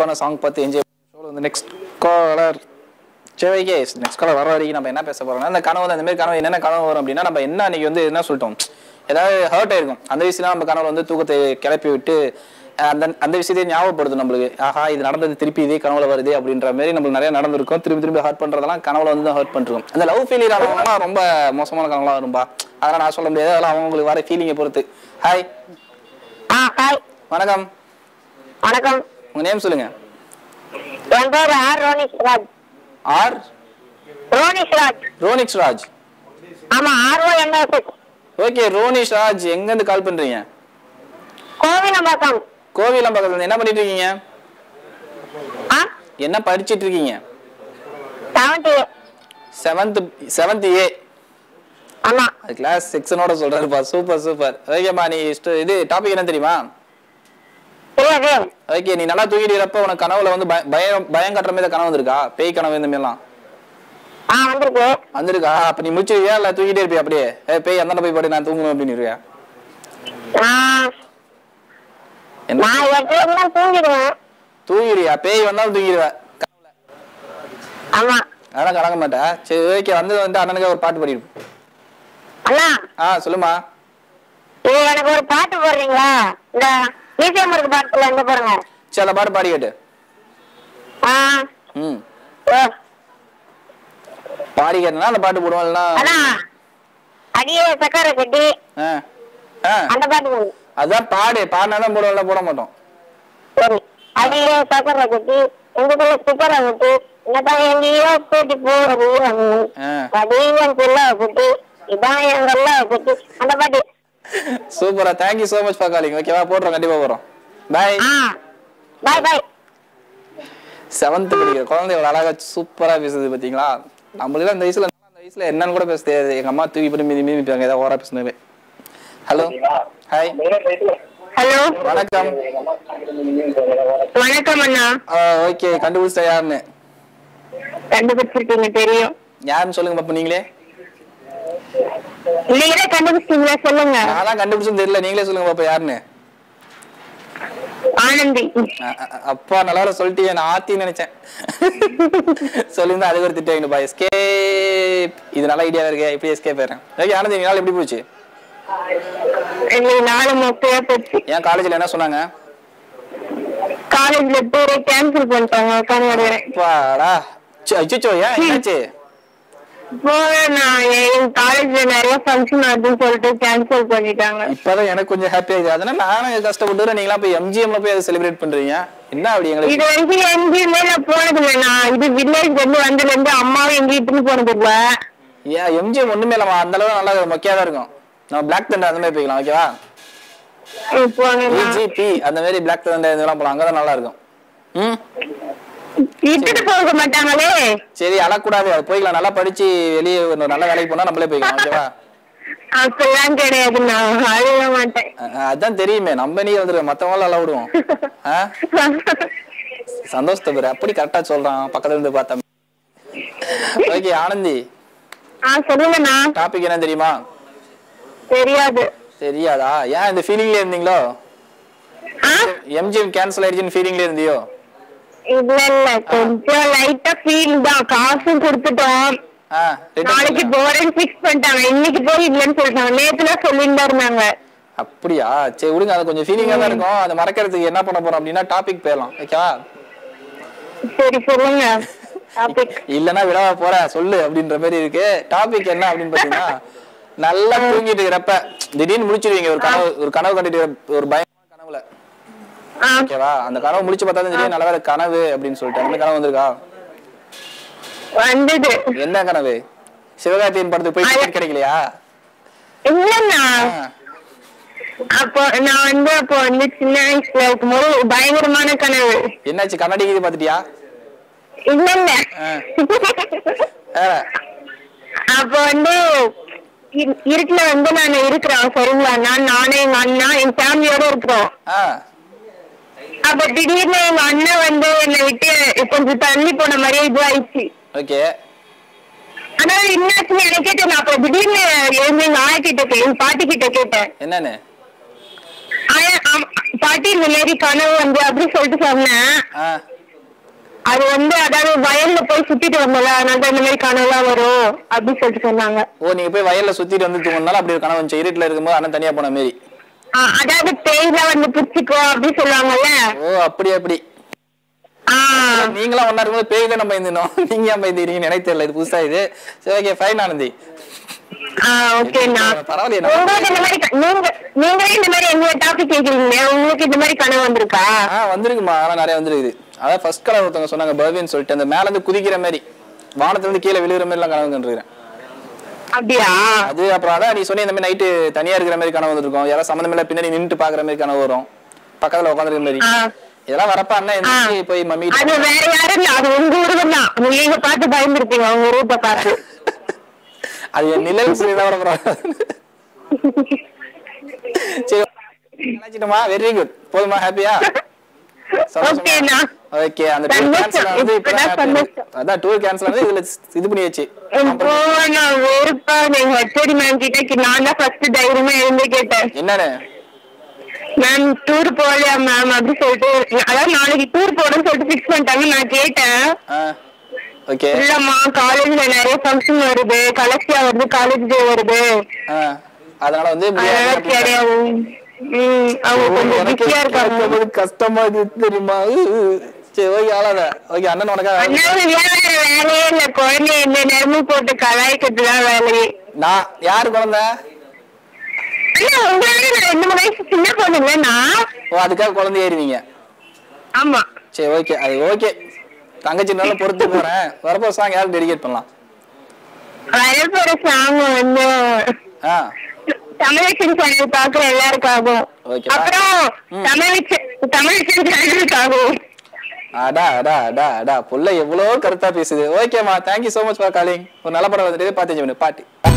சூப்பரான சாங் பார்த்து என்ஜாய் ஷோவில் வந்து நெக்ஸ்ட் காலர் சரி நெக்ஸ்ட் காலர் வர வரைக்கும் நம்ம என்ன பேச போறோம்னா அந்த கனவு வந்து அந்த மாதிரி கனவு என்னென்ன கனவு வரும் அப்படின்னா நம்ம என்ன அன்னைக்கு வந்து என்ன சொல்லிட்டோம் ஏதாவது ஹர்ட் ஆயிருக்கும் அந்த விஷயம் நம்ம கனவுல வந்து தூக்கத்தை கிளப்பி விட்டு அஹ், அந்த அந்த விஷயத்தையே ஞாபகப்படுத்தும் நம்மளுக்கு ஆஹா இது நடந்தது திருப்பி இதே கனவுல வருது அப்படின்ற மாதிரி நம்மளுக்கு நிறைய நடந்திருக்கும் திரும்பி திரும்பி ஹர்ட் பண்றதெல்லாம் கனவுல வந்து ஹர்ட் பண்ணிருக்கும் அந்த லவ் ஃபெயிலியர் ஆனவங்கலாம் ரொம்ப மோசமான கனவுலாம் வரும்பா அதெல்லாம் நான் சொல்ல முடியாது அதெல்லாம் அவங்களுக்கு வர ஃபீலிங்கை பொறுத்து ஹாய் ஆ ஹாய் வணக்கம் வணக்கம் உங்க நேம் சொல்லுங்க என் பேர் ஆர் ரோனிஷ் ராஜ் ஆர் ரோனிஷ் ராஜ் ரோனிக்ஸ் ராஜ் ஆமா R O NSS okay Ronish Raj எங்கேருந்து கால் பண்றீங்க கோவிலம்பாக்கம் கோவிலம் பக்கத்துல இருந்து என்ன பண்ணிட்டு இருக்கீங்க ஆ என்ன படிச்சிட்டு இருக்கீங்க செவன்டி செவன்த் செவன்த் ஏ ஆமா அது கிளாஸ் செக்ஷனோட சொல்றாருப்பா சூப்பர் சூப்பர் ஓகேம்மா நீ இஷ்ட- இது டாபிக் என்ன தெரியுமா தெரியாது ஓகே நீ நல்லா தூங்கிட்டு இருப்ப உனக்கு கனவுல வந்து பய- பயம் பயம் கட்டுற மாதிரி கனவு வந்திருக்கா பேய் கனவு இந்த மாதிரிலாம் ஆ வந்திருக்கு வந்திருக்கா அப்ப நீ முடிச்சிருவியா இல்ல தூங்கிட்டே இருப்பியா அப்படியே ஏ பேய் அந்தாண்ட போய் பாடி நான் தூங்கணும் அப்படின்னு இருவியா ஆ, என்ன நான் எட்டு தான் தூங்கிடுவேன் தூங்கிடுவியா பேய் வந்தாலும் தூங்கிடுவ ஆமா அதெல்லாம் கலங்க மாட்டேன் சரி ஓகே வந்தது வந்து அண்ணனுக்கு ஒரு பாட்டு பாடிடு அண்ணா ஆ சொல்லுமா இது எனக்கு ஒரு பாட்டு போடுறீங்களா இந்த மியூசியம் இருக்கு பாட்டுல இருந்து பாருங்க சரி அந்த பாட்டு பாடி கேட்டு ஆ ம் ஓ, பாடி கேட்டனா அந்த பாட்டு போடுவோம் இல்லைன்னா அண்ணா அடியே சக்கரை கட்டி ஆ ஆ அந்த பாட்டு போடுங்க. அதான் பாடு பாடினா தான் போடுவோம்ல போட மாட்டோம் சரி அடியே சக்கரை கட்டி எங்களுக்குள்ள சுக்கரை கட்டி என்னதான் எங்கேயோ கூட்டி போறது ஆ அடியன் புள்ள குட்டி இதான் எங்கல்ல குட்டி அந்த பாட்டு சூப்பரா thank you so much for calling ஓகேவா போடுறோம் கண்டிப்பா போடுறோம் பாய் ஆ பாய் பாய் செவன்த் படிக்கிற குழந்தை இவ்வளவு அழகா சூப்பரா பேசுது பாத்தீங்களா நம்மளுக்கு அந்த வயசுல அந்த வயசுல என்னன்னு கூட பேச தெரியாது எங்க அம்மா தூக்கி போட்டு மீதி மீதிப்பாங்க ஏதாவது ஓரா பேசுனவே ஹலோ ஹாய் ஹலோ வணக்கம் வணக்கம் அண்ணா ஓகே கண்டுபிடிச்சா யாருன்னு கண்டுபிடிச்சிருக்கீங்க தெரியும் யாருன்னு சொல்லுங்க பாப்பா நீங்களே நீங்களே கண்டுபிடிச்சிட்டீங்களா சொல்லுங்க நான் தான் கண்டுபிடிச்சும் தெரியல நீங்களே சொல்லுங்க பாப்பா யாருன்னு ஆனந்தி அ- அ- அப்பா நல்லா வேளை சொல்லிட்டீங்க நான் ஆத்தின்னு நினைச்சேன் சொல்லியிருந்தா அதுக்கு ஒரு திட்டம் பா எஸ்கேப் இது நல்ல ஐடியா இருக்கு எப்படி எஸ்கேப் ஆயிடுறேன் ஓகே ஆனந்த் நீ நாள் எப்படி போச்சு எங்களுக்கு நாலு மொக்கையா போச்சு ஏன் காலேஜ்ல என்ன சொன்னாங்க காலேஜ்ல பேரை கேன்சல் பண்ணிட்டாங்க உட்காந்து அப்பாடா அச்சோ ஏன் என்னாச்சு போக நான் என் காலேஜ்ல நிறைய ஃபங்க்ஷன் ஆகுதுன்னு சொல்லிட்டு கேன்சல் பண்ணிட்டாங்க இப்பதான் எனக்கு கொஞ்சம் ஹாப்பி ஆகுது அதனால நானும் கஷ்டப்பட்டு நீங்களா போய் எம்ஜிஎம்ல போய் அதை செலிப்ரேட் பண்றீங்க என்ன அப்படி இது எங்களுக்கு வரைக்கும் எங்கேயுமே நான் போனது இல்லைண்ணா இது வில்லேஜ் வந்து வந்ததுல இருந்து அம்மாவும் எங்கேயும் இட்டுன்னு போனது இல்ல ஏன் எம்ஜிஎம் ஒண்ணுமே இல்லமா அந்த அளவு நல்லா மொக்கையா தான் இருக்கும் நம்ம பிளாக் தண்டர் அந்த மாதிரி போய்க்கலாம் ஓகேவா போனேண்ணா பிஜிபி அந்த மாதிரி பிளாக் தண்டர் இதெல்லாம் போலாம் அங்கதான் நல்லா இருக்கும் ம் இட்டுட்டு போக மாட்டாங்களே சரி அழக்கூடாது அது போய்க்கலாம் நல்லா படிச்சு வெளியே ஒரு நல்ல வேலைக்கு போனா நம்மளே போய்க்கலாம் ஓகேவா அப்படிலாம் கிடையாது நான் அழுக மாட்டேன் அஹ் அஹ் அதான் தெரியுமே நம்ம நீ வந்துருக்க மத்தவங்கள எல்லாம் விடுவோம் ஆ? சந்தோஷத்தை பேரு அப்படி கரெக்டா சொல்றான் பக்கத்துல இருந்து பார்த்தா ஓகே ஆனந்தி ஆ சொல்லுங்கண்ணா டாபிக் என்ன தெரியுமா தெரியாது தெரியாதா ஏன் இந்த ஃபீலிங்ல இருந்தீங்களோ ஆ எம்ஜிஎம் கேன்சல் ஆயிடுச்சுன்னு ஃபீலிங்ல இருந்தியோ இல்ல இல்ல கொஞ்சம் லைட்டா ஃபீல் தான் காசும் கொடுத்துட்டோம் ஆ return நாளைக்கு பண்ணல. போறேன்னு ஃபிக்ஸ் பண்ணிட்டாங்க இன்னைக்கு போய் இல்லைன்னு சொல்லிட்டாங்க நேத்துல சொல்லிட்டு இருந்தாங்க அப்படியா சரி விடுங்க அது கொஞ்சம் ஃபீலிங்கா தான் இருக்கும் அதை மறக்கிறதுக்கு என்ன பண்ண போறோம் அப்படின்னா டாபிக் போயிடலாம் ஓகேவா சரி சொல்லுங்க டாபிக் இல்லனா விடவா போற சொல்லு அப்படின்ற மாதிரி இருக்கு டாபிக் என்ன அப்படின்னு பாத்தீங்கன்னா நல்லா தூங்கிட்டு இருக்கிறப்ப திடீர்னு முடிச்சிருவீங்க ஒரு கனவு ஒரு கனவு கண்டிட்டு இருக்க- ஒரு பயமான கனவுல ஆ ஓகேவா அந்த கனவு முடிச்சு பார்த்தா தான் திடீர்னு நல்ல வேலை கனவு அப்படின்னு சொல்லிட்டு அந்த கனவு வந்திருக்கா வந்தது என்ன கனவு சிவகார்த்தியின் படத்துக்கு போய் டிக்கெட் கிடைக்கலையா இல்லண்ணா ஆ. அப்போ நான் வந்து அப்போ வந்து சின்ன வயசுல இருக்கும்போது ஒரு பயங்கரமான கனவு என்னாச்சு கண்ணாடி இது பாத்துட்டியா இல்ல இல்ல ஆ. வேற அப்போ வந்து இரு- இருட்டுல வந்து நான் இருக்கிறேன் சரிங்களா நான் நானே எங்க அண்ணா என் ஃபேமிலியோட இருக்கிறோம் ஆ அப்ப திடீர்னு எங்க அண்ணன் வந்து என்னை விட்டு கொஞ்சம் தள்ளி போன மாதிரியே இதுவாயிடுச்சு ஓகே ஆனா என்னாச்சுன்னு எனக்கே தெரியல அப்ப திடீர்னு எழுந்து எங்க ஆயா கிட்ட கே- எங்க பாட்டி கிட்ட கேட்டேன் என்னன்னு ஆனா, ஆம், பாட்டி இந்த மாதிரி கனவு வந்து அப்படி சொல்லிட்டு சொன்னேன் ஆ அது வந்து அதாவது வயல்ல போய் சுத்திட்டு வந்தல அதனால தான் இந்த மாதிரி கனவுலாம் வரும் அப்படி சொல்லிட்டு சொன்னாங்க ஓ நீங்க போய் வயல்ல சுத்திட்டு வந்து தூங்கினாலும் அப்படி ஒரு கனவு வந்துச்சு இருட்டுல இருக்கும்போது அண்ணன் தனியா போன மாரி ஆ, அதாவது பேய்லாம் வந்து பிடிச்சிக்கோ அப்படி சொல்லுவாங்கல்ல ஓ அப்படி அப்படி ஆ நீங்களாம் ஒன்னா இருக்கும்போது பேய் தான் நம்ம இருந்தோம் நீங்க ஏன் பயந்துக்கிறீங்கன்னு எனக்கு தெரியல இது புதுசா இது சரி ஓகே ஃபைன் ஆனந்தி ஆ ஓகேண்ணா பரவாயில்லையே உங்களுக்கு இந்த மாதிரி க- நீங்க நீங்களே இந்த மாதிரி எங்க டாபிக் கேக்குறீங்க உங்களுக்கு இந்த மாதிரி கனவு வந்திருக்கா ஆ வந்திருக்குமா ஆனா நிறைய வந்திருக்குது அதான் ஃபர்ஸ்ட் கலர் ஒருத்தவங்க சொன்னாங்க பர்வின்னு சொல்லிட்டு அந்த மேல இருந்து குதிக்கிற மாதிரி வானத்துல இருந்து கீழே விழுகிற மாதிரி எல்லாம் கனவு கண்டுருக்கேன் அப்படியா அது அப்புறம் அதான் நீ சொன்ன இந்த மாதிரி நைட்டு தனியா இருக்கிற மாதிரி கனவு வந்திருக்கும் யாராவது சம்மந்தம் இல்ல பின்னாடி நின்னுட்டு பாக்குற மாதிரி கனவு வரும் பக்கத்துல உட்காந்துருக்க மாதிரி ஆ. இதெல்லாம் வரப்ப அண்ணன் எந்திரிச்சு போய் மம்மி அது வேற யாரும் இல்ல அது உங்க உருவம் தான் நீங்க பார்த்து பயந்துருப்பீங்க உங்க உருவத்தை பார்த்து அது என் நிழல் சொல்லி தான் வரப்போறாங்க சரி நினைச்சிட்டோமா வெரி குட் போதுமா ஹாப்பியா ஓகேண்ணா ஓகே அந்த டூர் சந்தோஷம். கேன்சல் ஆனது இப்பதான் இப்பதான் சந்தோஷம். அதான் டூர் கேன்சல் ஆனது இதுல இது பண்ணியாச்சு இப்போ நான் வெறுப்பா எங்க ஹெச்ஓடி மேம் கிட்ட கி- நான் தான் ஃபர்ஸ்ட் தைரியமா எழுந்து கேட்டேன் என்னன்னு மேம் டூர் போகலையா மேம் அப்படி சொல்லிட்டு அதாவது நாளைக்கு டூர் போறேன்னு சொல்லிட்டு ஃபிக்ஸ் பண்ணிட்டாங்க நான் கேட்டேன் ஓகே இல்லம்மா காலேஜ்ல நிறைய ஃபங்க்ஷன் வருது கலெக்டியா வருது காலேஜ் டே வருது அதனால வந்து அதனால முடியாது கிடையாது ம் அவங்க கொஞ்சம் எனக்கு பிஸியா இருக்காங்க கேட்கும்போது கஷ்டமா இருக்கு தெரியுமா சரி ஓகே ஆளாத ஓகே அண்ணன் உனக்காக அண்ணாவுக்கு வேற வேலையே இல்ல குழந்தை எந்த நேரமும் போட்டு கலாய்க்கிறது தான் வேலையே நான் யாரு குழந்தை அண்ணா உங்களால நான் ரெண்டு மூணு வயசு சின்ன பொண்ணுங்கண்ணா ஓ அதுக்காக குழந்தை ஏறுவீங்க ஆமா சரி ஓகே அது ஓகே தங்கச்சி நல்லா பொறுத்து போறேன் வரப்போ சாங் யாரும் டெடிகேட் பண்ணலாம் வரப்போற சாங் வந்து ஆ தமிழச்சின் சேனல் பாக்குற எல்லாருக்காகவும் Okay. அப்புறம் தமிழச்சி தமிழச்சின் சேனலுக்காகவும் அடா அடா அடா அடா புள்ள எவ்வளோ கருத்தா பேசுது ஓகேம்மா thank you so much for calling ஒரு நல்ல படம் வந்துட்டு பார்த்து பாட்டு